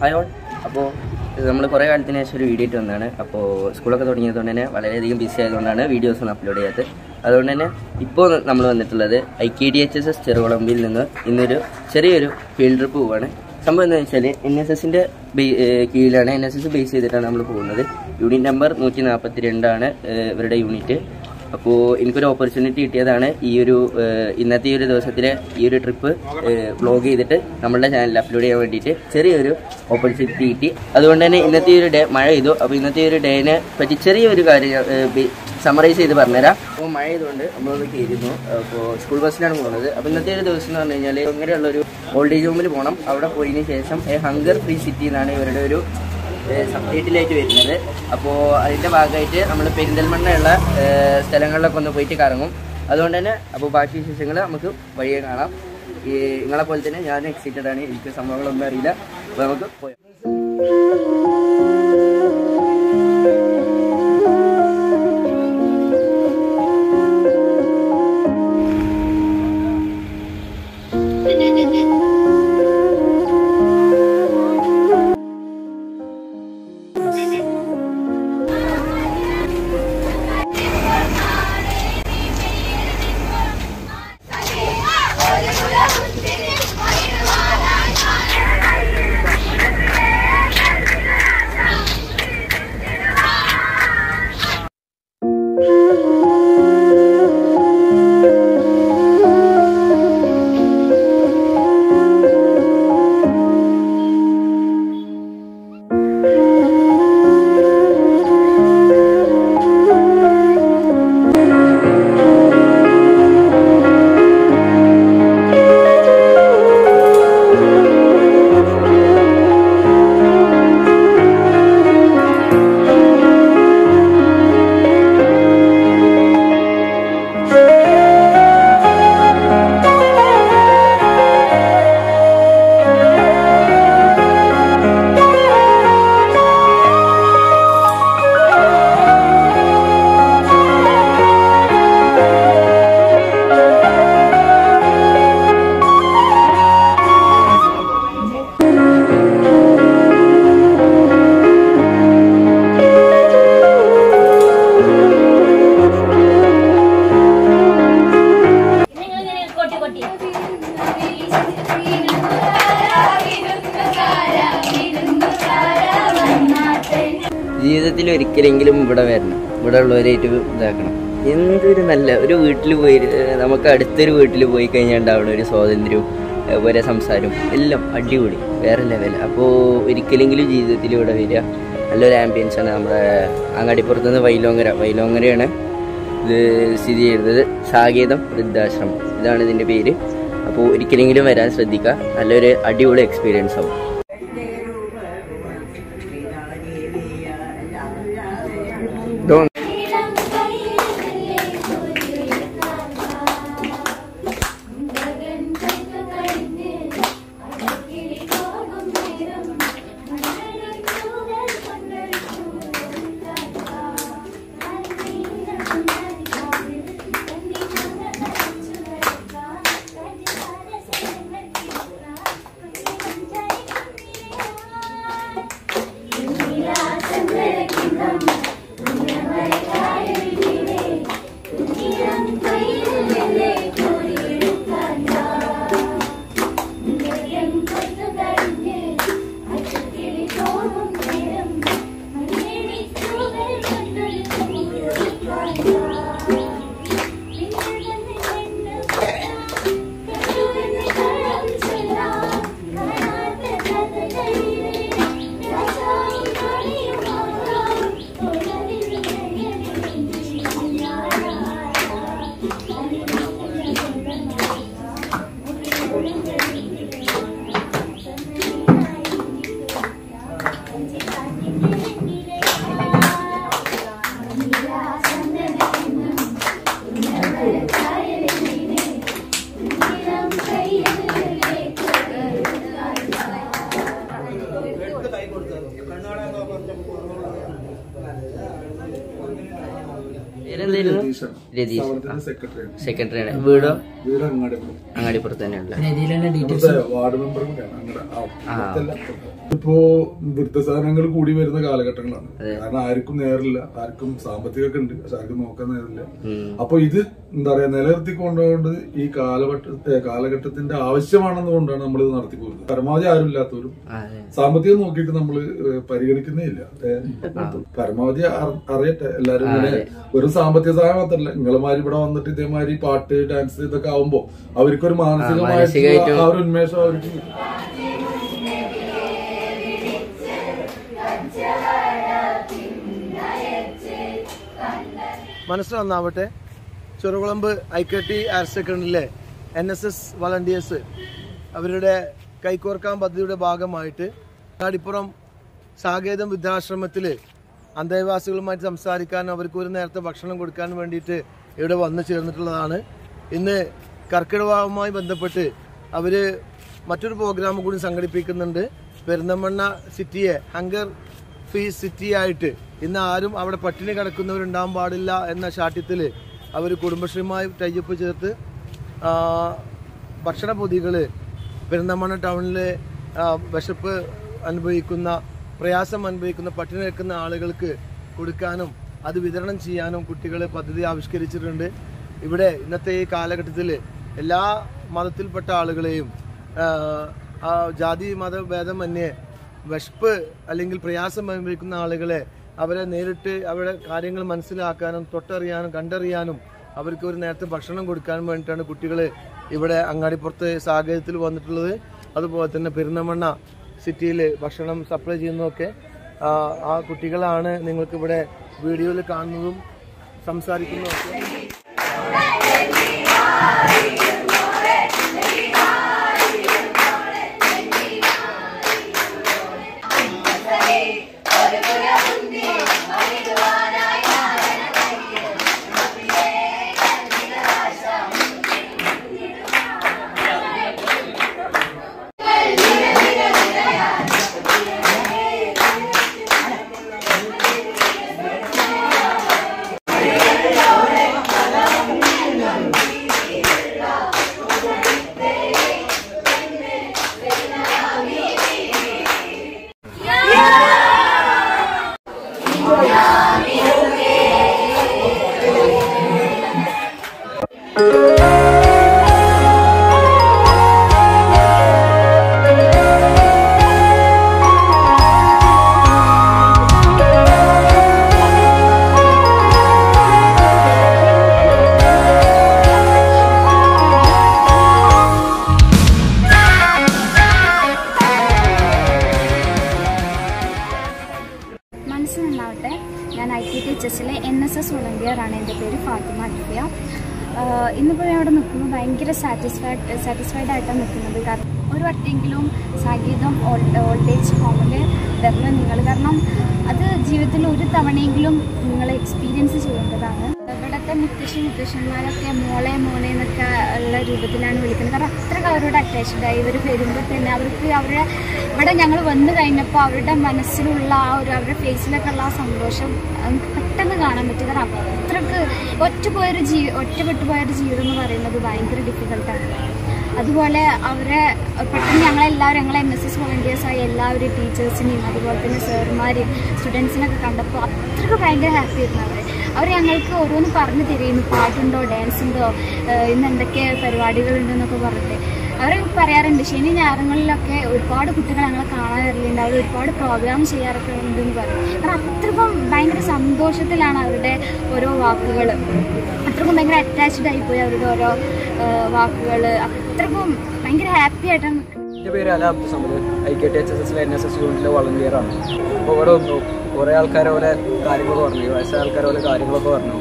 Hi all അപ്പോൾ നമ്മൾ കുറേ കാലത്തിന് ശേഷം ഒരു വീഡിയോ ഇട്ട് വന്നതാണ് അപ്പോൾ സ്കൂളൊക്കെ തുടങ്ങിയതുകൊണ്ട് തന്നെ വളരെയധികം ബിസി ആയതുകൊണ്ടാണ് വീഡിയോസ് ഒന്നും അപ്ലോഡ് ചെയ്യാത്തത് അതുകൊണ്ട് തന്നെ ഇപ്പോൾ നമ്മൾ വന്നിട്ടുള്ളത് I K D H S S ചെറുകുളമ്പിൽ നിന്ന് ഇന്നൊരു ചെറിയൊരു ഫീൽഡ് ട്രിപ്പ് പോവാണ് സംഭവം എന്താണെന്ന് വെച്ചാൽ എൻ എസ് എസിൻ്റെ കീഴിലാണ് എൻ എസ് എസ് ബേസ് ചെയ്തിട്ടാണ് നമ്മൾ പോകുന്നത് യൂണിറ്റ് നമ്പർ നൂറ്റി നാൽപ്പത്തി രണ്ടാണ് ഇവരുടെ യൂണിറ്റ് അപ്പോൾ എനിക്കൊരു ഓപ്പർച്യൂണിറ്റി കിട്ടിയതാണ് ഈ ഒരു ഏഹ്, ഇന്നത്തെ ഈ ഒരു ദിവസത്തിലെ ഈ ഒരു ട്രിപ്പ് വ്ളോഗ് ചെയ്തിട്ട് നമ്മളുടെ ചാനലിൽ അപ്ലോഡ് ചെയ്യാൻ വേണ്ടിയിട്ട് ചെറിയൊരു ഓപ്പർച്യൂണിറ്റി കിട്ടി അതുകൊണ്ട് തന്നെ ഇന്നത്തെ ഈ ഒരു ഡേ മഴ ചെയ്തു അപ്പോൾ ഇന്നത്തെ ഈ ഒരു ഡേനെ പറ്റി ചെറിയൊരു കാര്യം സമറൈസ് ചെയ്ത് പറഞ്ഞുതരാം അപ്പോൾ മഴ ചെയ്തുകൊണ്ട് നമ്മളൊന്ന് കയറുന്നു അപ്പോൾ സ്കൂൾ ബസ്സിലാണ് പോകുന്നത് അപ്പോൾ ഇന്നത്തെ ഒരു ദിവസം എന്ന് പറഞ്ഞു കഴിഞ്ഞാൽ അങ്ങനെയുള്ളൊരു ഓൾഡ് ഏജ് ഹോമിൽ പോകണം അവിടെ പോയതിന് ശേഷം ഹങ്കർ ഫ്രീ സിറ്റി എന്നാണ് ഇവരുടെ ഒരു സബ്ജക്റ്റിലേക്ക് വരുന്നത് അപ്പോൾ അതിൻ്റെ ഭാഗമായിട്ട് നമ്മൾ പെരിന്തൽമണ്ണയുള്ള ഏഹ്, സ്ഥലങ്ങളിലൊക്കെ ഒന്ന് പോയിട്ട് കറങ്ങും അതുകൊണ്ട് തന്നെ അപ്പോൾ ബാക്കി വിശേഷങ്ങൾ നമുക്ക് വഴിയെ കാണാം ഈ നിങ്ങളെ പോലെ തന്നെ ഞാൻ എക്സൈറ്റഡ് ആണ് എനിക്ക് സംഭവങ്ങളൊന്നും അറിയില്ല അപ്പോൾ നമുക്ക് പോയാം നിങ്ങളിങ്ങനെ കൊട്ടി കൊട്ടി ജീവിതത്തിൽ ഒരിക്കലെങ്കിലും ഇവിടെ വരണം ഇവിടെ ഉള്ളവരായിട്ട് ഇതാക്കണം എന്തൊരു നല്ല ഒരു വീട്ടിൽ പോയി ഏഹ് നമുക്ക് അടുത്തൊരു വീട്ടിൽ പോയി കഴിഞ്ഞാൽ ഉണ്ടാവുന്ന ഒരു സ്വാതന്ത്ര്യവും അതുപോലെ സംസാരവും എല്ലാം അടിപൊളി വേറെ ലെവൽ അപ്പോൾ ഒരിക്കലെങ്കിലും ജീവിതത്തിൽ ഇവിടെ വരിക നല്ലൊരു ആംബിയൻസ് ആണ് നമ്മുടെ അങ്ങാടിപ്പുറത്ത് നിന്ന് വൈലോങ്ങര വൈലോങ്ങരയാണ് ഇത് സ്ഥിതി ചെയ്യുന്നത് സാകേതം വൃദ്ധാശ്രമം ഇതാണ് ഇതിൻ്റെ പേര് അപ്പോൾ ഒരിക്കലെങ്കിലും വരാൻ ശ്രദ്ധിക്കുക നല്ലൊരു അടിപൊളി എക്സ്പീരിയൻസ് ആവും Don't പേരെന്തായിരുന്നു രതീഷ് സെക്രട്ടറി സെക്രട്ടറിയാണ് വീടോ വീട് അങ്ങാടിപ്പുറം അങ്ങാടിപ്പുറത്ത് തന്നെയുള്ള ഇവിടുത്തെ വാർഡ് മെമ്പറും കൂടെയാണ് അങ്ങനെ ആ, ഇവിടുത്തെ അപ്പുറത്ത്. ഇപ്പോ വൃദ്ധസാധനങ്ങൾ കൂടി വരുന്ന കാലഘട്ടങ്ങളാണ് കാരണം ആർക്കും നേരില്ല ആർക്കും സാമ്പത്തികമൊക്കെ ഉണ്ട് പക്ഷെ ആർക്കും നോക്കാൻ നേരില്ല അപ്പൊ ഇത് എന്താ പറയാ നിലനിർത്തി കൊണ്ടുകൊണ്ട് ഈ കാലഘട്ട കാലഘട്ടത്തിന്റെ ആവശ്യമാണെന്ന് കൊണ്ടാണ് നമ്മൾ ഇത് നടത്തി പോകുന്നത് പരമാവധി ആരും ഇല്ലാത്തവരും അതെ സാമ്പത്തികം നോക്കിയിട്ട് നമ്മൾ പരിഗണിക്കുന്നേ ഇല്ല ഏ, പരമാവധി അറി- അറിയട്ടെ എല്ലാരും ഇങ്ങനെ ഒരു സാമ്പത്തിക സഹായം മാത്രല്ല നിങ്ങളമാര് ഇവിടെ വന്നിട്ട് ഇതേമാതിരി പാട്ട് ഡാൻസ് ഇതൊക്കെ ആവുമ്പോ അവർക്കൊരു മാനസികമായിട്ടുള്ള ആ ഒരു ഉന്മേഷം അവർക്ക് മനസ്സ് നന്നാവട്ടെ ചെറുകുളമ്പ് ഐക്കട്ടി ഹയർ സെക്കൻഡറിയിലെ എൻ എസ് എസ് വളണ്ടിയേഴ്സ് അവരുടെ കൈക്കോർക്കാൻ പദ്ധതിയുടെ ഭാഗമായിട്ട് അങ്ങാടിപ്പുറം സാകേതം വൃദ്ധാശ്രമത്തിൽ അന്തേവാസികളുമായിട്ട് സംസാരിക്കാൻ അവർക്ക് ഒരു നേരത്തെ ഭക്ഷണം കൊടുക്കാൻ വേണ്ടിയിട്ട് ഇവിടെ വന്നു ചേർന്നിട്ടുള്ളതാണ് ഇന്ന് കർക്കിടകവുമായി ബന്ധപ്പെട്ട് അവർ മറ്റൊരു പ്രോഗ്രാം കൂടി സംഘടിപ്പിക്കുന്നുണ്ട് പെരിന്തമണ്ണ സിറ്റിയെ ഹങ്കർ ഫ്രീ സിറ്റി ആയിട്ട് ഇന്ന് ആരും അവിടെ പട്ടിണി കിടക്കുന്നവരുണ്ടാകാൻ പാടില്ല എന്ന ശാഠ്യത്തിൽ അവർ കുടുംബശ്രീയുമായി ടൈപ്പ് ചേർത്ത് ആ, ഭക്ഷണ പൊതികൾ പെരിന്തമണ്ണ ടൗണിലെ ആ, വിശപ്പ് അനുഭവിക്കുന്ന പ്രയാസം അനുഭവിക്കുന്ന പട്ടിണി കിടക്കുന്ന ആളുകൾക്ക് കൊടുക്കാനും അത് വിതരണം ചെയ്യാനും കുട്ടികൾ പദ്ധതി ആവിഷ്കരിച്ചിട്ടുണ്ട് ഇവിടെ ഇന്നത്തെ ഈ കാലഘട്ടത്തിൽ എല്ലാ മതത്തിൽപ്പെട്ട ആളുകളെയും ആ, ആ ജാതി മതഭേദമന്യേ വിശപ്പ് അല്ലെങ്കിൽ പ്രയാസം അനുഭവിക്കുന്ന ആളുകളെ അവരെ നേരിട്ട് അവരുടെ കാര്യങ്ങൾ മനസ്സിലാക്കാനും തൊട്ടറിയാനും കണ്ടറിയാനും അവർക്ക് ഒരു നേരത്തെ ഭക്ഷണം കൊടുക്കാനും വേണ്ടിയിട്ടാണ് കുട്ടികൾ ഇവിടെ അങ്ങാടിപ്പുറത്ത് സാഹചര്യത്തിൽ വന്നിട്ടുള്ളത് അതുപോലെ തന്നെ പെരുന്തമണ്ണ സിറ്റിയിൽ ഭക്ഷണം സപ്ലൈ ചെയ്യുന്നതൊക്കെ ആ, ആ കുട്ടികളാണ് നിങ്ങൾക്ക് ഇവിടെ വീഡിയോയിൽ കാണുന്നതും സംസാരിക്കുന്നതും ഒക്കെ മനസ്സ് നന്നാവട്ടെ ഞാൻ ഐ ടി ടി എച്ച് എസിലെ എൻ എസ് എസ് വോളണ്ടിയറാണ് എൻ്റെ പേര് ഫാത്തിമ അൽഫിയ ആഹ് ഇന്നിപ്പോൾ ഞാൻ അവിടെ നിൽക്കുമ്പോൾ ഭയങ്കര സാറ്റിസ്ഫൈഡ് സാറ്റിസ്ഫൈഡ് ആയിട്ടാണ് നിൽക്കുന്നത് കാരണം ഒരു വട്ടെങ്കിലും സംഗീതം ഓൾഡ് ഏജ് ഹോമിൽ വരണം നിങ്ങൾ കാരണം അത് ജീവിതത്തിൽ ഒരു തവണയെങ്കിലും നിങ്ങൾ എക്സ്പീരിയൻസ് ചെയ്യേണ്ടതാണ് ഇവിടുത്തെ മുത്തശ്ശി മുത്തശ്ശന്മാരൊക്കെ മോളെ മോനെ എന്നൊക്കെ ഉള്ള രൂപത്തിലാണ് വിളിക്കുന്നത് കാരണം അത്രയ്ക്ക് അവരോട് അറ്റാച്ച്ഡ് ആയി ഇവർ വരുമ്പോൾ തന്നെ അവർക്ക് അവരുടെ ഇവിടെ ഞങ്ങൾ വന്നു കഴിഞ്ഞപ്പോൾ അവരുടെ മനസ്സിലുള്ള ആ ഒരു അവരുടെ ഫേസിലൊക്കെ ഉള്ള ആ സന്തോഷം നമുക്ക് പെട്ടെന്ന് കാണാൻ പറ്റും കാരണം അത്രയ്ക്ക് ഒറ്റ പോയൊരു ജീ ഒറ്റപ്പെട്ടു പോയൊരു ജീവിതം എന്ന് പറയുന്നത് ഭയങ്കര ഡിഫിക്കൽട്ടാണ് അതുപോലെ അവരെ പെട്ടെന്ന് ഞങ്ങളെല്ലാവരും ഞങ്ങളെ എൻ എസ് എസ് വോളണ്ടിയേഴ്സായ എല്ലാവരും ടീച്ചേഴ്സിനെയും അതുപോലെ തന്നെ സാറുമാരെയും സ്റ്റുഡൻസിനൊക്കെ കണ്ടപ്പോൾ അത്രയ്ക്ക് ഭയങ്കര ഹാപ്പി ആയിരുന്നു അവർ അവർ ഞങ്ങൾക്ക് ഓരോന്ന് പറഞ്ഞു തരുന്നു പാട്ടുണ്ടോ ഡാൻസ് ഉണ്ടോ ഏഹ് ഇന്ന് എന്തൊക്കെ പരിപാടികളുണ്ടെന്നൊക്കെ പറഞ്ഞിട്ട് അവർ പറയാറുണ്ട് ശനി ഞായറുകളിലൊക്കെ ഒരുപാട് കുട്ടികൾ ഞങ്ങളെ കാണാൻ വരലുണ്ട് അവർ ഒരുപാട് പ്രോഗ്രാം ചെയ്യാറൊക്കെ ഉണ്ടെന്ന് പറയും കാരണം അത്രക്കും ഭയങ്കര സന്തോഷത്തിലാണ് അവരുടെ ഓരോ വാക്കുകൾ അത്രക്കും ഭയങ്കര അറ്റാച്ച്ഡ് ആയിപ്പോയി അവരുടെ ഓരോ വാക്കുകൾ അത്രക്കും ഭയങ്കര ഹാപ്പി ആയിട്ടാണ് നിൽക്കുന്നത് എൻ്റെ പേര് Ala Abdussamad I K T H S എസിലെ എൻ എസ് എസ് യൂണിറ്റിലെ വളണ്ടിയറാണ് അപ്പോൾ ഇവിടെ വന്നു കുറേ ആൾക്കാർ പോലെ കാര്യങ്ങളൊക്കെ പറഞ്ഞു വയസ്സായ ആൾക്കാർ പോലെ കാര്യങ്ങളൊക്കെ പറഞ്ഞു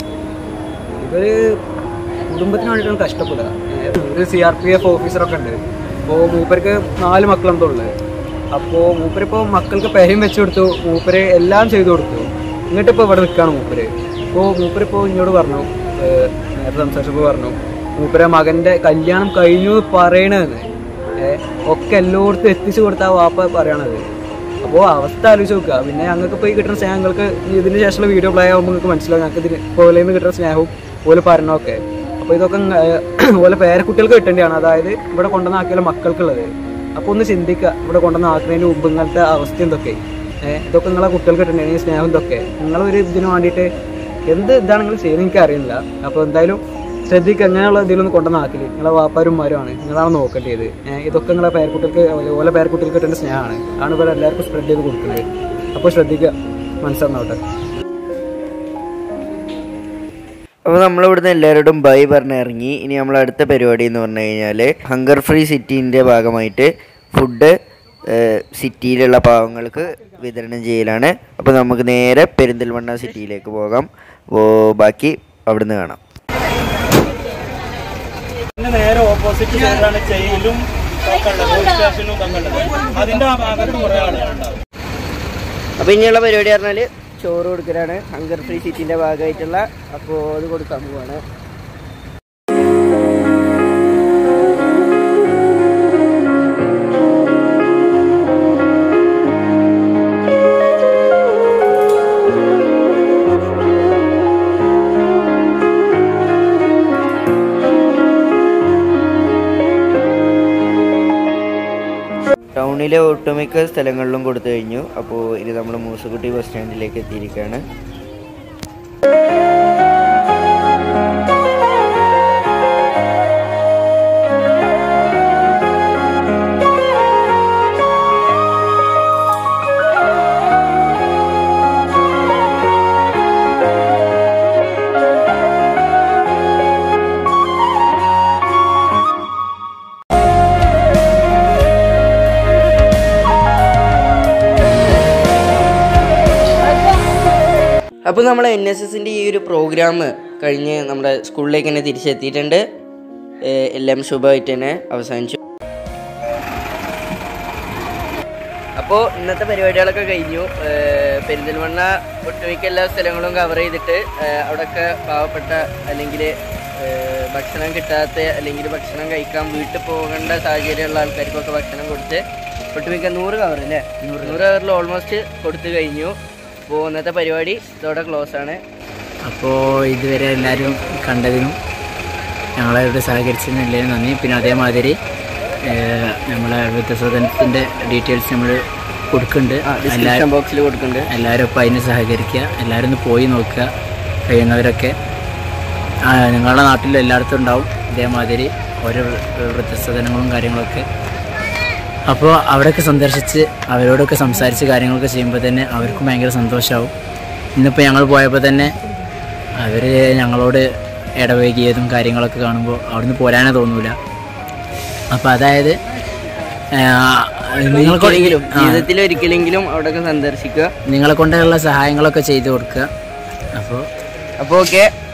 ഇവർ കുടുംബത്തിന് വേണ്ടിയിട്ടാണ് കഷ്ടപ്പെടുക ഏഹ് ഒരു സി ആർ പി എഫ് ഓഫീസറൊക്കെ ഉണ്ട് അപ്പോൾ മൂപ്പർക്ക് നാല് മക്കളെന്തോ ഉള്ളത് അപ്പോൾ മൂപ്പരിപ്പോൾ മക്കൾക്ക് പെരയും വെച്ച് കൊടുത്തു മൂപ്പര് എല്ലാം ചെയ്തു കൊടുത്തു എന്നിട്ട് ഇപ്പോൾ ഇവിടെ നിൽക്കുകയാണ് മൂപ്പര് ഇപ്പോൾ മൂപ്പരിപ്പോൾ ഇങ്ങോട്ട് പറഞ്ഞു ഏഹ് നേരത്തെ സംസാരിച്ചപ്പോൾ പറഞ്ഞു മൂപ്പരെ മകൻ്റെ കല്യാണം കഴിഞ്ഞു എന്ന് പറയണതെന്ന് ഏഹ് ഒക്കെ എല്ലായിടത്തും എത്തിച്ചു കൊടുത്ത ആ വാപ്പ പറയണത് അപ്പോൾ അവസ്ഥ ആലോചിച്ച് നോക്കുക പിന്നെ ഞങ്ങൾക്ക് ഇപ്പോൾ ഈ കിട്ടുന്ന സ്നേഹങ്ങൾക്ക് ഇതിന് ശേഷമുള്ള വീഡിയോ പ്ലേ ആകുമ്പോൾ നിങ്ങൾക്ക് മനസ്സിലാവും ഞങ്ങൾക്ക് ഇതിന് പോലെ നിന്ന് കിട്ടുന്ന സ്നേഹവും പോലെ പറഞ്ഞൊക്കെ അപ്പോൾ ഇതൊക്കെ ഏഹ്, ഓലെ പേരക്കുട്ടികൾക്ക് കിട്ടേണ്ടതാണ് അതായത് ഇവിടെ കൊണ്ടുവന്നാക്കിയാലും മക്കൾക്കുള്ളത് അപ്പോൾ ഒന്ന് ചിന്തിക്കുക ഇവിടെ കൊണ്ടുവന്നാക്കുന്നതിന് മുമ്പ് ഇങ്ങനത്തെ അവസ്ഥ എന്തൊക്കെ ഏഹ്, ഇതൊക്കെ നിങ്ങളെ കുട്ടികൾക്ക് കിട്ടേണ്ടത് ഈ സ്നേഹം ഇതൊക്കെ നിങ്ങളൊരു ഇതിന് വേണ്ടിയിട്ട് എന്ത് ഇതാണ് നിങ്ങൾ ചെയ്യുന്നത് എനിക്ക് അറിയില്ല അപ്പോൾ എന്തായാലും ശ്രദ്ധിക്കുക അങ്ങനെയുള്ള ഇതിലൊന്നും കൊണ്ടുവന്നാക്കില്ല നിങ്ങളെ വാപ്പാരുമാരുമാണ് നിങ്ങളാണ് നോക്കേണ്ടത് ഏഹ്, ഇതൊക്കെ നിങ്ങളെ പേരക്കുട്ടികൾക്ക് ഓലെ പേരക്കുട്ടികൾക്ക് കിട്ടേണ്ട സ്നേഹമാണ് ആണ് ഇവിടെ എല്ലാവർക്കും സ്പ്രെഡ് ചെയ്ത് കൊടുക്കുന്നത് അപ്പോൾ ശ്രദ്ധിക്കുക മനസ്സിലാവട്ടെ അപ്പോൾ നമ്മളിവിടുന്ന് എല്ലാവരോടും ബൈ പറഞ്ഞ് ഇറങ്ങി ഇനി നമ്മൾ അടുത്ത പരിപാടി എന്ന് പറഞ്ഞു കഴിഞ്ഞാൽ ഹങ്കർ ഫ്രീ സിറ്റീൻ്റെ ഭാഗമായിട്ട് ഫുഡ് സിറ്റിയിലുള്ള പാവങ്ങൾക്ക് വിതരണം ചെയ്യലാണ് അപ്പോൾ നമുക്ക് നേരെ പെരിന്തൽമണ്ണ സിറ്റിയിലേക്ക് പോകാം അപ്പോൾ ബാക്കി അവിടുന്ന് കാണാം നേരെ ഓപ്പോസിറ്റ് സൈഡിലാണ് ചെയിലും പോലീസ് സ്റ്റേഷനും തങ്ങളുള്ളത് അതിന്റെ ആ ഭാഗത്ത് കുറെ ആളുകളുണ്ടാവും അപ്പോൾ ഇനിയുള്ള പരിപാടി പറഞ്ഞാൽ ചോറ് കൊടുക്കലാണ് ഹങ്കർ ഫ്രീ സിറ്റിൻ്റെ ഭാഗമായിട്ടുള്ള അപ്പോൾ അത് കൊടുക്കാൻ പോവാണ് ടൗണിലെ ഒട്ടുമിക്ക സ്ഥലങ്ങളിലും കൊടുത്തു കഴിഞ്ഞു അപ്പോൾ ഇനി നമ്മൾ മൂസക്കുട്ടി ബസ് സ്റ്റാൻഡിലേക്ക് എത്തിയിരിക്കുകയാണ് അപ്പോൾ നമ്മൾ എൻ എസ് എസിൻ്റെ ഈ ഒരു പ്രോഗ്രാം കഴിഞ്ഞ് നമ്മുടെ സ്കൂളിലേക്ക് തന്നെ തിരിച്ചെത്തിയിട്ടുണ്ട് ഏഹ് എല്ലാം ശുഭമായിട്ട് തന്നെ അവസാനിച്ചു അപ്പോൾ ഇന്നത്തെ പരിപാടികളൊക്കെ കഴിഞ്ഞു ഏഹ് പെരിന്തൽമണ്ണ ഒട്ടുമിക്ക എല്ലാ സ്ഥലങ്ങളും കവർ ചെയ്തിട്ട് ഏഹ് അവിടെയൊക്കെ പാവപ്പെട്ട അല്ലെങ്കിൽ ഭക്ഷണം കിട്ടാത്ത അല്ലെങ്കിൽ ഭക്ഷണം കഴിക്കാൻ വീട്ടിൽ പോകേണ്ട സാഹചര്യമുള്ള ആൾക്കാർക്കൊക്കെ ഭക്ഷണം കൊടുത്ത് ഒട്ടുമിക്ക നൂറ് കവർ അല്ലേ നൂറ് കവറിൽ ഓൾമോസ്റ്റ് കൊടുത്തു കഴിഞ്ഞു അപ്പോൾ ഇന്നത്തെ പരിപാടി ഇതോടെ ക്ലോസ് ആണ് അപ്പോൾ ഇതുവരെ എല്ലാവരും കണ്ടതിനും ഞങ്ങളോട് സഹകരിച്ചതിനും എല്ലാവരും നന്ദി പിന്നെ അതേമാതിരി ഏഹ്, നമ്മളെ വൃദ്ധസദനത്തിൻ്റെ ഡീറ്റെയിൽസ് നമ്മൾ കൊടുക്കുന്നുണ്ട് ഡിസ്ക്രിപ്ഷൻ എല്ലാവരും ബോക്സിൽ കൊടുക്കുന്നുണ്ട് എല്ലാവരും ഇപ്പോൾ അതിന് സഹകരിക്കുക എല്ലാവരും ഒന്ന് പോയി നോക്കുക കഴിയുന്നവരൊക്കെ ആ, നിങ്ങളുടെ നാട്ടിൽ എല്ലായിടത്തും ഉണ്ടാവും ഇതേമാതിരി ഓരോ വൃദ്ധസദനങ്ങളും കാര്യങ്ങളൊക്കെ അപ്പോൾ അവിടെയൊക്കെ സന്ദർശിച്ച് അവരോടൊക്കെ സംസാരിച്ച് കാര്യങ്ങളൊക്കെ ചെയ്യുമ്പോൾ തന്നെ അവർക്കും ഭയങ്കര സന്തോഷമാവും ഇന്നിപ്പോൾ ഞങ്ങൾ പോയപ്പോൾ തന്നെ അവർ ഞങ്ങളോട് ഇടവൈകിയതും കാര്യങ്ങളൊക്കെ കാണുമ്പോൾ അവിടുന്ന് പോരാനേ തോന്നൂല അപ്പോൾ അതായത് നിങ്ങൾക്ക് ഒരിക്കലെങ്കിലും ജീവിതത്തിൽ ഒരിക്കലെങ്കിലും അവിടെയൊക്കെ സന്ദർശിക്കുക നിങ്ങളെ കൊണ്ടുള്ള സഹായങ്ങളൊക്കെ ചെയ്തു കൊടുക്കുക അപ്പോൾ അപ്പോൾ ഓക്കെ